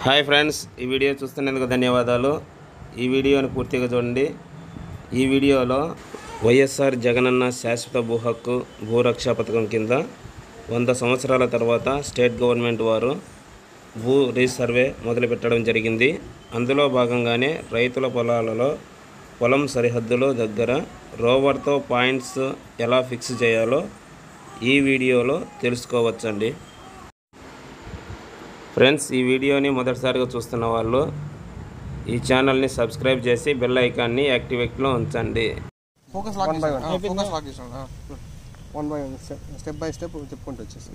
hi friends ఈ video చూస్తున్నందుకు ధన్యవాదాలు ఈ వీడియోని పూర్తిగా చూడండి ఈ వీడియోలో వైఎస్ఆర్ జగనన్న శాశ్వత భూ హక్కు భూరక్ష పథకం కింద వంద సంవత్సరాల తర్వాత స్టేట్ గవర్నమెంట్ వారు భూ రీసర్వే మొదలుపెట్టడం జరిగింది అందులో భాగంగానే రైతుల పొలాలలో పొలం సరిహద్దుల దగ్గర రోవర్తో పాయింట్స్ ఎలా ఫిక్స్ చేయాలో ఈ వీడియోలో తెలుసుకోవచ్చండి ఫ్రెండ్స్ ఈ వీడియోని మొదటిసారిగా చూస్తున్న వాళ్ళు ఈ ఛానల్ని సబ్స్క్రైబ్ చేసి బెల్ ఐకాన్ని యాక్టివేట్లో ఉంచండి ఫోకస్ లాక్ చేసాను ఫోకస్ లాక్ చేసాను one by one step by step చెప్పుకుంటూ వచ్చేసి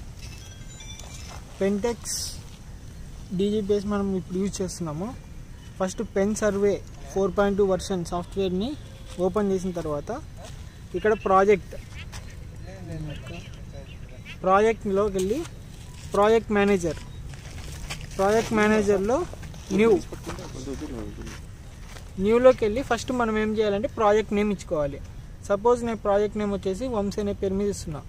పెంటెక్స్ డీజీపీఎస్ మనం ఇప్పుడు యూజ్ చేస్తున్నాము first pen survey four point two version సాఫ్ట్వేర్ని ఓపెన్ చేసిన తర్వాత ఇక్కడ ప్రాజెక్ట్ ప్రాజెక్ట్లోకి వెళ్ళి ప్రాజెక్ట్ మేనేజర్ ప్రాజెక్ట్ మేనేజర్లో న్యూ న్యూలోకి వెళ్ళి ఫస్ట్ మనం ఏం చేయాలంటే ప్రాజెక్ట్ నేమ్ ఇచ్చుకోవాలి సపోజ్ నేను ప్రాజెక్ట్ నేమ్ వచ్చేసి వంశీ అనే పేరు మీద ఇస్తున్నా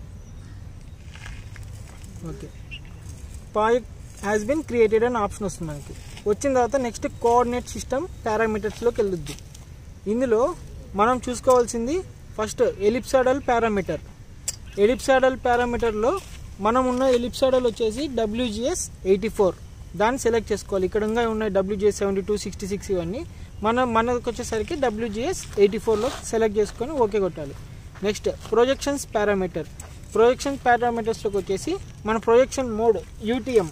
okay project has been created అని ఆప్షన్ వస్తుంది మనకి వచ్చిన తర్వాత నెక్స్ట్ కోఆర్డినేట్ సిస్టమ్ పారామీటర్స్లోకి వెళ్ళొద్ది ఇందులో మనం చూసుకోవాల్సింది ఫస్ట్ ఎలిప్సాడల్ పారామీటర్ ఎలిప్సాడల్ పారామీటర్లో మనం ఉన్న ఎలిప్సాడల్ వచ్చేసి డబ్ల్యూజిఎస్ ఎయిటీ ఫోర్ దాన్ని సెలెక్ట్ చేసుకోవాలి ఇక్కడ ఇంకా ఉన్నాయి WGS seventy two sixty six ఇవన్నీ మన మనకు వచ్చేసరికి డబ్ల్యూజిఎస్ ఎయిటీ ఫోర్లో సెలెక్ట్ చేసుకొని ఓకే కొట్టాలి నెక్స్ట్ ప్రొజెక్షన్స్ పారామీటర్ ప్రొజెక్షన్ పారామీటర్స్లోకి వచ్చేసి మన ప్రొజెక్షన్ మోడ్ యూటీఎం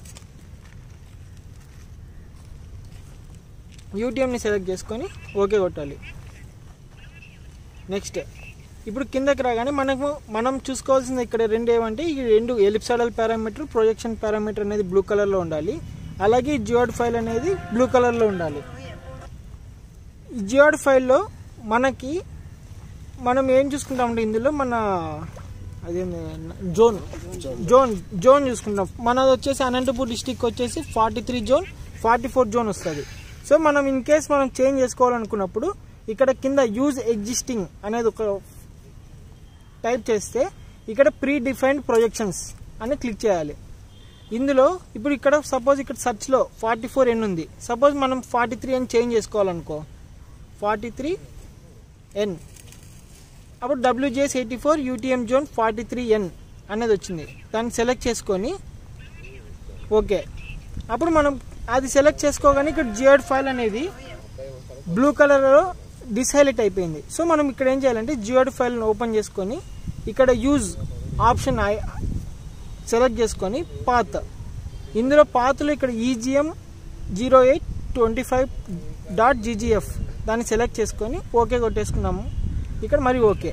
యూటీఎంని సెలెక్ట్ చేసుకొని ఓకే కొట్టాలి నెక్స్ట్ ఇప్పుడు కిందకి రాగానే మనకు మనం చూసుకోవాల్సింది ఇక్కడ రెండు ఏమంటే ఈ రెండు ఎలిప్సాడల్ పారామీటర్ ప్రొజెక్షన్ పారామీటర్ అనేది బ్లూ కలర్లో ఉండాలి అలాగే జియోడ్ ఫైల్ అనేది బ్లూ కలర్లో ఉండాలి ఈ జియోడ్ ఫైల్లో మనకి మనం ఏం చూసుకుంటామంటే ఇందులో మన అదేంది జోన్ జోన్ జోన్ చూసుకుంటాం మనది వచ్చేసి అనంతపూర్ డిస్టిక్ వచ్చేసి forty three zone forty four zone వస్తుంది సో మనం ఇన్ కేస్ మనం చేంజ్ చేసుకోవాలనుకున్నప్పుడు ఇక్కడ కింద యూజ్ ఎగ్జిస్టింగ్ అనేది ఒక టైప్ చేస్తే ఇక్కడ ప్రీ డిఫైన్డ్ ప్రొజెక్షన్స్ అని క్లిక్ చేయాలి ఇందులో ఇప్పుడు ఇక్కడ సపోజ్ ఇక్కడ సర్చ్లో ఫార్టీ ఫోర్ ఎన్ ఉంది సపోజ్ మనం ఫార్టీ త్రీ ఎన్ చేంజ్ చేసుకోవాలనుకో ఫార్టీ త్రీ ఎన్ అప్పుడు WGS eighty four UTM zone forty three N అనేది వచ్చింది దాన్ని సెలెక్ట్ చేసుకొని ఓకే అప్పుడు మనం అది సెలెక్ట్ చేసుకోగానే ఇక్కడ జియోడ్ ఫైల్ అనేది బ్లూ కలర్లో డిసైలెట్ అయిపోయింది సో మనం ఇక్కడ ఏం చేయాలంటే జియోడ్ ఫైల్ని ఓపెన్ చేసుకొని ఇక్కడ యూజ్ ఆప్షన్ సెలెక్ట్ చేసుకొని పాత్ ఇందులో పాత్లో ఇక్కడ EGM zero eight twenty five dot GGF దాన్ని సెలెక్ట్ చేసుకొని ఓకే కొట్టేసుకున్నాము ఇక్కడ మరి ఓకే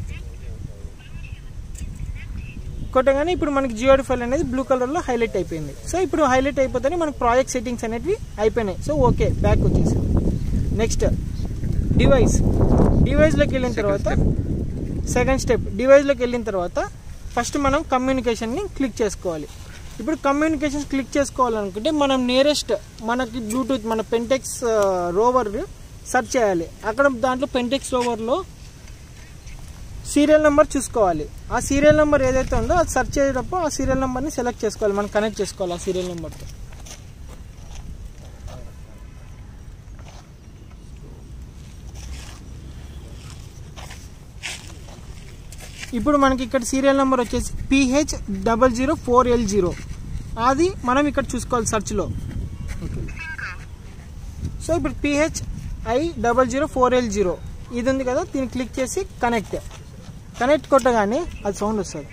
కొట్టగానే ఇప్పుడు మనకి జియోడ్ ఫైల్ అనేది బ్లూ కలర్లో హైలైట్ అయిపోయింది సో ఇప్పుడు హైలైట్ అయిపోతేనే మనకి ప్రాజెక్ట్ సెట్టింగ్స్ అనేవి అయిపోయినాయి సో ఓకే బ్యాక్ వచ్చేసి నెక్స్ట్ డివైస్ డివైస్లోకి వెళ్ళిన తర్వాత సెకండ్ స్టెప్ డివైస్లోకి వెళ్ళిన తర్వాత ఫస్ట్ మనం కమ్యూనికేషన్ని క్లిక్ చేసుకోవాలి ఇప్పుడు కమ్యూనికేషన్ క్లిక్ చేసుకోవాలనుకుంటే మనం నియరెస్ట్ మనకి బ్లూటూత్ మన పెంటెక్స్ రోవర్ సెర్చ్ చేయాలి అక్కడ దాంట్లో పెంటెక్స్ రోవర్లో సీరియల్ నెంబర్ చూసుకోవాలి ఆ సీరియల్ నెంబర్ ఏదైతే ఉందో అది సెర్చ్ చేసేటప్పుడు ఆ సీరియల్ నెంబర్ని సెలెక్ట్ చేసుకోవాలి మనం కనెక్ట్ చేసుకోవాలి ఆ సీరియల్ నెంబర్తో ఇప్పుడు మనకి ఇక్కడ సీరియల్ నెంబర్ వచ్చేసి PH double zero four L zero అది మనం ఇక్కడ చూసుకోవాలి సర్చ్లో సో ఇప్పుడు PH I double zero four L zero ఇది ఉంది కదా దీన్ని క్లిక్ చేసి కనెక్ట్ కనెక్ట్ కొట్టగానే అది సౌండ్ వస్తుంది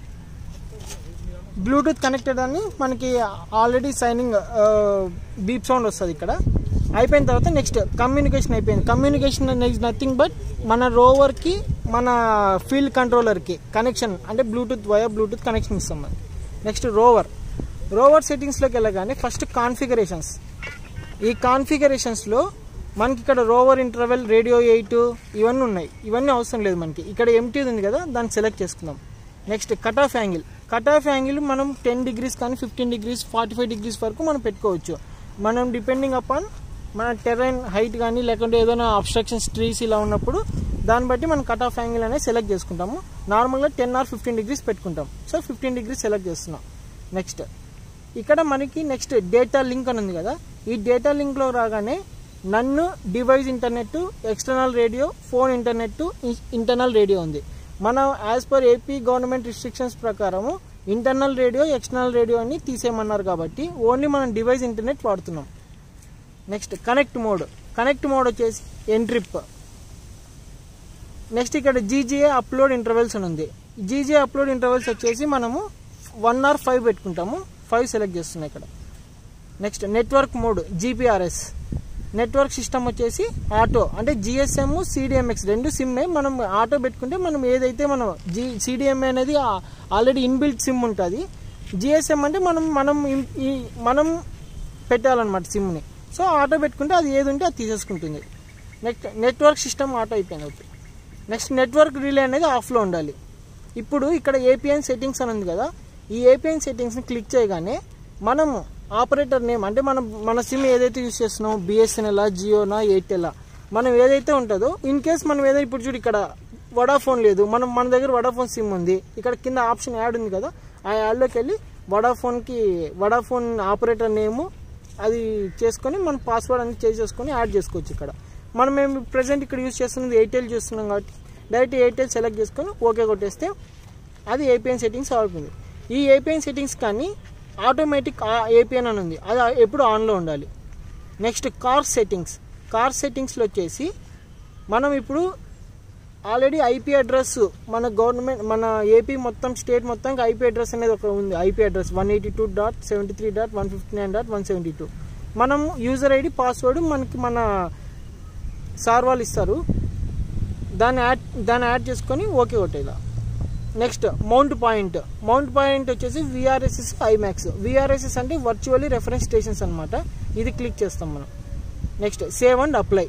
బ్లూటూత్ కనెక్టెడ్ అని మనకి ఆల్రెడీ సైనింగ్ బీప్ సౌండ్ వస్తుంది ఇక్కడ అయిపోయిన తర్వాత నెక్స్ట్ కమ్యూనికేషన్ అయిపోయింది కమ్యూనికేషన్ నెక్స్ట్ నథింగ్ బట్ మన రోవర్కి మన ఫీల్డ్ కంట్రోలర్కి కనెక్షన్ అంటే బ్లూటూత్ వయా బ్లూటూత్ కనెక్షన్ ఇస్తాం మనం నెక్స్ట్ రోవర్ రోవర్ సెట్టింగ్స్లోకి వెళ్ళగానే ఫస్ట్ కాన్ఫిగరేషన్స్ ఈ కాన్ఫిగరేషన్స్లో మనకి ఇక్కడ రోవర్ ఇంటర్వెల్ రేడియో ఎయిట్ ఇవన్నీ ఉన్నాయి ఇవన్నీ అవసరం లేదు మనకి ఇక్కడ ఎంటీ ఉంది కదా దాన్ని సెలెక్ట్ చేసుకుందాం next cut off angle cut off angle మనం టెన్ డిగ్రీస్ కానీ fifteen degrees forty five degrees వరకు మనం పెట్టుకోవచ్చు మనం డిపెండింగ్ అపాన్ మన టెరైన్ హైట్ కానీ లేకుంటే ఏదైనా అబ్స్ట్రక్షన్స్ ట్రీస్ ఇలా ఉన్నప్పుడు దాన్ని బట్టి మనం కట్ ఆఫ్ యాంగిల్ అనేది సెలెక్ట్ చేసుకుంటాము నార్మల్గా టెన్ ఆర్ ఫిఫ్టీన్ డిగ్రీస్ పెట్టుకుంటాం సో ఫిఫ్టీన్ డిగ్రీస్ సెలెక్ట్ చేస్తున్నాం నెక్స్ట్ ఇక్కడ మనకి నెక్స్ట్ డేటా లింక్ అని ఉంది కదా ఈ డేటా లింక్లో రాగానే నన్ను device internet external radio phone internet internal radio ఉంది మనం as per AP government restrictions ప్రకారము ఇంటర్నల్ రేడియో ఎక్స్టర్నల్ రేడియో అని తీసేయమన్నారు కాబట్టి ఓన్లీ మనం డివైస్ ఇంటర్నెట్ వాడుతున్నాం next connect mode connect mode వచ్చేసి ఎంట్రిప్ నెక్స్ట్ ఇక్కడ జీజీఏ అప్లోడ్ ఇంటర్వెల్స్ అని ఉంది జీజీఏ అప్లోడ్ ఇంటర్వెల్స్ వచ్చేసి మనము వన్ ఆర్ ఫైవ్ పెట్టుకుంటాము ఫైవ్ సెలెక్ట్ చేస్తున్నాం ఇక్కడ next network mode GPRS network system వచ్చేసి ఆటో అంటే జిఎస్ఎం సిడిఎంఎక్స్ రెండు సిమ్మే మనం ఆటో పెట్టుకుంటే మనం ఏదైతే మనం జీ సిడిఎంఏ అనేది ఆల్రెడీ ఇన్బిల్ట్ సిమ్ ఉంటుంది జిఎస్ఎం అంటే మనం మనం ఇం- ఈ మనం పెట్టాలన్నమాట సిమ్ని సో ఆటో పెట్టుకుంటే అది ఏది ఉంటే అది తీసేసుకుంటుంది నెక్స్ట్ నెట్వర్క్ సిస్టమ్ ఆటో అయిపోయింది ఓకే నెక్స్ట్ నెట్వర్క్ రిలే అనేది ఆఫ్లో ఉండాలి ఇప్పుడు ఇక్కడ ఏపీఎన్ సెట్టింగ్స్ అని ఉంది కదా ఈ ఏపీఎన్ సెట్టింగ్స్ని క్లిక్ చేయగానే మనం ఆపరేటర్ నేమ్ అంటే మనం మన సిమ్ ఏదైతే యూస్ చేస్తున్నామో బిఎస్ఎన్ఎల్ జియోనా ఎయిర్టెల్ మనం ఏదైతే ఉంటుందో ఇన్ కేస్ మనం ఏదైతే ఇప్పుడు చూడు ఇక్కడ వడాఫోన్ లేదు మనం మన దగ్గర వడాఫోన్ సిమ్ ఉంది ఇక్కడ కింద ఆప్షన్ యాడ్ ఉంది కదా ఆ యాడ్లోకి వెళ్ళి వడాఫోన్కి వడాఫోన్ ఆపరేటర్ నేము అది చేసుకొని మనం పాస్వర్డ్ అనేది చేసేసుకొని యాడ్ చేసుకోవచ్చు ఇక్కడ మనం మేము ప్రజెంట్ ఇక్కడ యూస్ చేస్తున్నది ఎయిర్టెల్ చేస్తున్నాం కాబట్టి డైరెక్ట్ ఎయిర్టెల్ సెలెక్ట్ చేసుకొని ఓకే కొట్టేస్తే అది ఏపీఎన్ సెట్టింగ్స్ అవుతుంది ఈ ఏపీఎన్ సెట్టింగ్స్ కానీ ఆటోమేటిక్ ఏపీఎన్ అని ఉంది అది ఎప్పుడు ఆన్లో ఉండాలి నెక్స్ట్ కార్ సెట్టింగ్స్ కార్ సెట్టింగ్స్లో వచ్చేసి మనం ఇప్పుడు ఆల్రెడీ ఐపీ అడ్రస్ మన గవర్నమెంట్ మన ఏపీ మొత్తం స్టేట్ మొత్తానికి ఐపీ అడ్రస్ అనేది ఒక ఉంది IP address one eighty two dot seventy three dot one fifty nine dot one seventy two మనం యూజర్ ఐడి పాస్వర్డ్ మనకి మన సార్ వాళ్ళు ఇస్తారు దాన్ని యాడ్ దాన్ని యాడ్ చేసుకొని ఓకే కొట్టేలా next mount point mount point వచ్చేసి విఆర్ఎస్ఎస్ ఐమాక్స్ విఆర్ఎస్ఎస్ అంటే వర్చువల్లీ రెఫరెన్స్ స్టేషన్స్ అన్నమాట ఇది క్లిక్ చేస్తాం మనం next save and apply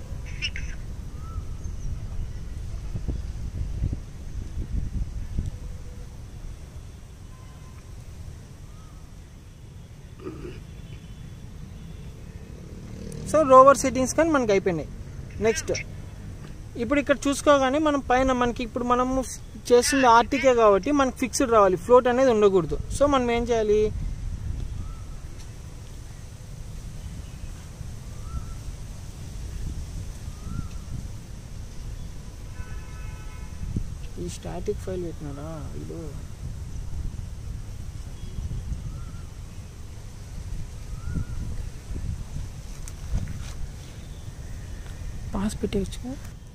so rover settings కానీ మనకి అయిపోయినాయి నెక్స్ట్ ఇప్పుడు ఇక్కడ చూసుకోగానే మనం పైన మనకి ఇప్పుడు మనము చేస్తుంది ఆర్టికే కాబట్టి మనకి ఫిక్స్డ్ రావాలి ఫ్లోట్ అనేది ఉండకూడదు సో మనం ఏం చేయాలి ఈ స్టాటిక్ ఫైల్ పెట్టినారా ఇది పాస్ పెట్టేయచ్చు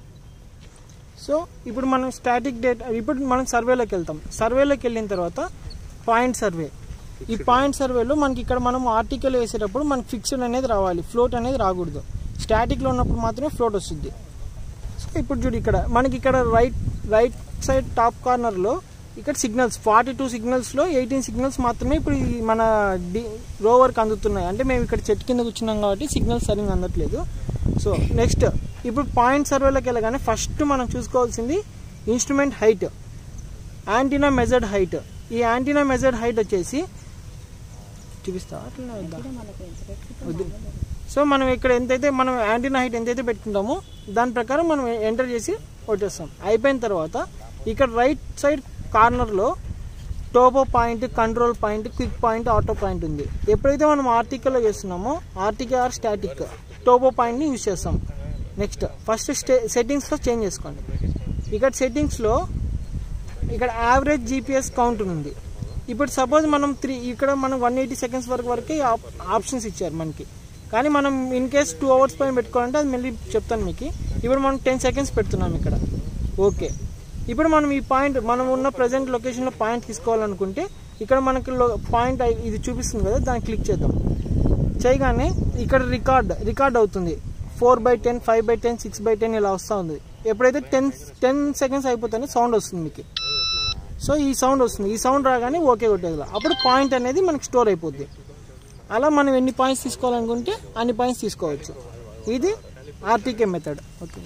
సో ఇప్పుడు మనం స్టాటిక్ డేటా ఇప్పుడు మనం సర్వేలోకి వెళ్తాం సర్వేలోకి వెళ్ళిన తర్వాత పాయింట్ సర్వే ఈ పాయింట్ సర్వేలో మనకి ఇక్కడ మనం ఆర్టికల్ వేసేటప్పుడు మనకి ఫిక్స్డ్ అనేది రావాలి ఫ్లోట్ అనేది రాకూడదు స్టాటిక్లో ఉన్నప్పుడు మాత్రమే ఫ్లోట్ వస్తుంది సో ఇప్పుడు చూడు ఇక్కడ మనకి ఇక్కడ రైట్ రైట్ సైడ్ టాప్ కార్నర్లో ఇక్కడ సిగ్నల్స్ ఫార్టీ టూ సిగ్నల్స్లో ఎయిటీన్ సిగ్నల్స్ మాత్రమే ఇప్పుడు ఈ మన డి రోవర్కి అందుతున్నాయి అంటే మేము ఇక్కడ చెట్టు కింద కూర్చున్నాం కాబట్టి సిగ్నల్స్ సరిగ్గా అందట్లేదు సో నెక్స్ట్ ఇప్పుడు పాయింట్ సర్వేలోకి వెళ్ళగానే ఫస్ట్ మనం చూసుకోవాల్సింది instrument height antenna measured height ఈ యాంటీనా మెజర్డ్ హైట్ వచ్చేసి చూపిస్తా అట్లనే వద్దా వద్దు సో మనం ఇక్కడ ఎంతైతే మనం యాంటీనా హైట్ ఎంతైతే పెట్టుకుంటామో దాని ప్రకారం మనం ఎంటర్ చేసి కొట్టేస్తాం అయిపోయిన తర్వాత ఇక్కడ రైట్ సైడ్ కార్నర్లో topo point control point quick point auto point ఉంది ఎప్పుడైతే మనం ఆర్టికల్లో చేస్తున్నామో ఆర్టికే ఆర్ స్టాటిక్ టోపో పాయింట్ని యూజ్ చేస్తాం నెక్స్ట్ ఫస్ట్ స్టే సెట్టింగ్స్లో చేంజ్ చేసుకోండి ఇక్కడ సెట్టింగ్స్లో ఇక్కడ యావరేజ్ జీపీఎస్ కౌంట్ ఉంది ఇప్పుడు సపోజ్ మనం త్రీ ఇక్కడ మనం వన్ ఎయిటీ సెకండ్స్ వరకు వరకే ఆప్షన్స్ ఇచ్చారు మనకి కానీ మనం ఇన్ కేస్ టూ అవర్స్ పైన పెట్టుకోవాలంటే అది మళ్ళీ చెప్తాను మీకు ఇప్పుడు మనం టెన్ సెకండ్స్ పెడుతున్నాం ఇక్కడ ఓకే ఇప్పుడు మనం ఈ పాయింట్ మనం ఉన్న ప్రజెంట్ లొకేషన్లో పాయింట్ తీసుకోవాలనుకుంటే ఇక్కడ మనకి పాయింట్ ఇది చూపిస్తుంది కదా దాన్ని క్లిక్ చేద్దాం చేయగానే ఇక్కడ రికార్డ్ రికార్డ్ అవుతుంది four by ten five by ten six by ten ఇలా వస్తూ ఉంది ఎప్పుడైతే టెన్ టెన్ సెకండ్స్ అయిపోతానే సౌండ్ వస్తుంది మీకు సో ఈ సౌండ్ వస్తుంది ఈ సౌండ్ రాగానే ఓకే కొట్టేది అప్పుడు పాయింట్ అనేది మనకి స్టోర్ అయిపోద్ది అలా మనం ఎన్ని పాయింట్స్ తీసుకోవాలనుకుంటే అన్ని పాయింట్స్ తీసుకోవచ్చు ఇది ఆర్టీకే మెథడ్ ఓకే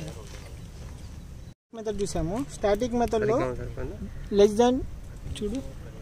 మెథడ్ చూసాము స్టాటిక్ మెథడ్లో లెస్ దాన్ చూడు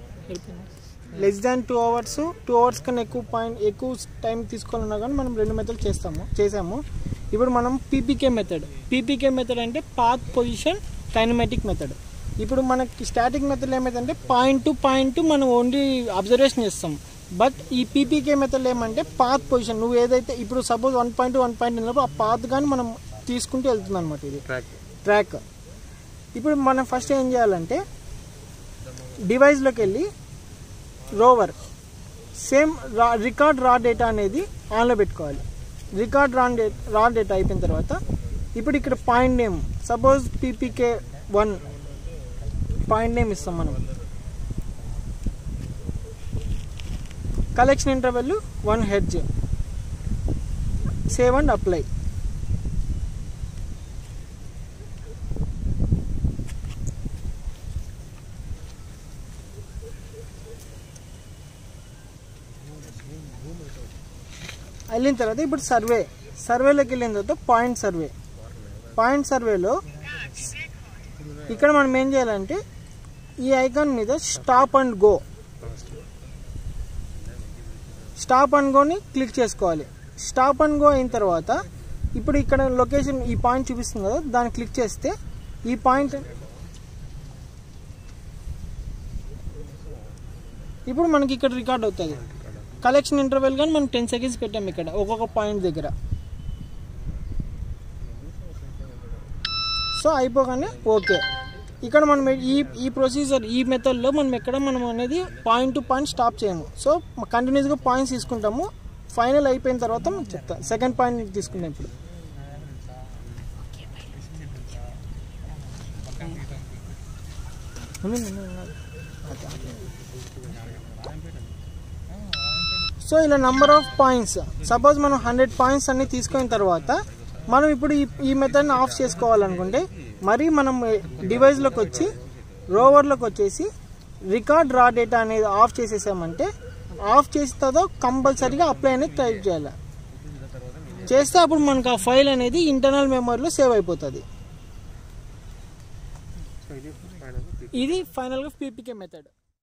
less than two hours two hours కన్నా ఎక్కువ పాయింట్ ఎక్కువ టైం తీసుకోవాలన్నా కానీ మనం రెండు మెథడ్ చేస్తాము చేసాము ఇప్పుడు మనం పీపీకే మెథడ్ పీపీకే మెథడ్ అంటే పాత్ పొజిషన్ కైనమెటిక్ మెథడ్ ఇప్పుడు మనకి స్టాటిక్ మెథడ్ ఏమైందంటే పాయింట్ టు పాయింట్ మనం ఓన్లీ అబ్జర్వేషన్ చేస్తాం బట్ ఈ పీపీకే మెథడ్ ఏమంటే పాత్ పొజిషన్ నువ్వు ఏదైతే ఇప్పుడు suppose one point one point ఉన్నప్పుడు ఆ పాత్ కానీ మనం తీసుకుంటూ వెళ్తుంది అనమాట ఇది ట్రాక్ ట్రాక్ ఇప్పుడు మనం ఫస్ట్ ఏం చేయాలంటే డివైస్లోకి వెళ్ళి rover same raw record raw data అనేది ఆన్లో పెట్టుకోవాలి రికార్డ్ రా డే రా డేటా అయిపోయిన తర్వాత ఇప్పుడు ఇక్కడ point name suppose PPK one point name ఇస్తాం మనం collection interval one hertz save and apply వెళ్ళిన తర్వాత ఇప్పుడు సర్వే సర్వేలోకి వెళ్ళిన తర్వాత పాయింట్ సర్వే పాయింట్ సర్వేలో ఇక్కడ మనం ఏం చేయాలంటే ఈ ఐకాన్ మీద stop and go stop and గోని క్లిక్ చేసుకోవాలి స్టాప్ అండ్ గో అయిన తర్వాత ఇప్పుడు ఇక్కడ లొకేషన్ ఈ పాయింట్ చూపిస్తుంది కదా దాన్ని క్లిక్ చేస్తే ఈ పాయింట్ ఇప్పుడు మనకి ఇక్కడ రికార్డ్ అవుతుంది కలెక్షన్ ఇంటర్వెల్ కానీ మనం టెన్ సెకండ్స్ పెట్టాం ఇక్కడ ఒక్కొక్క పాయింట్ దగ్గర సో అయిపోగానే ఓకే ఇక్కడ మనం ఈ ఈ ప్రొసీజర్ ఈ మెథడ్లో మనం ఎక్కడ మనం అనేది పాయింట్ టు పాయింట్ స్టాప్ చేయము సో కంటిన్యూస్గా పాయింట్స్ తీసుకుంటాము ఫైనల్ అయిపోయిన తర్వాత మీకు చెప్తా సెకండ్ పాయింట్ తీసుకుంటాం ఇప్పుడు సో ఇలా నంబర్ ఆఫ్ పాయింట్స్ సపోజ్ మనం హండ్రెడ్ పాయింట్స్ అన్ని తీసుకున్న తర్వాత మనం ఇప్పుడు ఈ ఈ మెథడ్ని ఆఫ్ చేసుకోవాలనుకుంటే మరీ మనం డివైస్లోకి వచ్చి రోవర్లోకి వచ్చేసి రికార్డ్ రా డేటా అనేది ఆఫ్ చేసేసామంటే ఆఫ్ చేసిన తర్వాత కంపల్సరీగా అప్లై అనేది టైప్ చేయాలి చేస్తే అప్పుడు మనకు ఆ ఫైల్ అనేది ఇంటర్నల్ మెమరీలో సేవ్ అయిపోతుంది సో ఇది ఫైనల్ ఇది ఫైనల్గా పీపీకే మెథడ్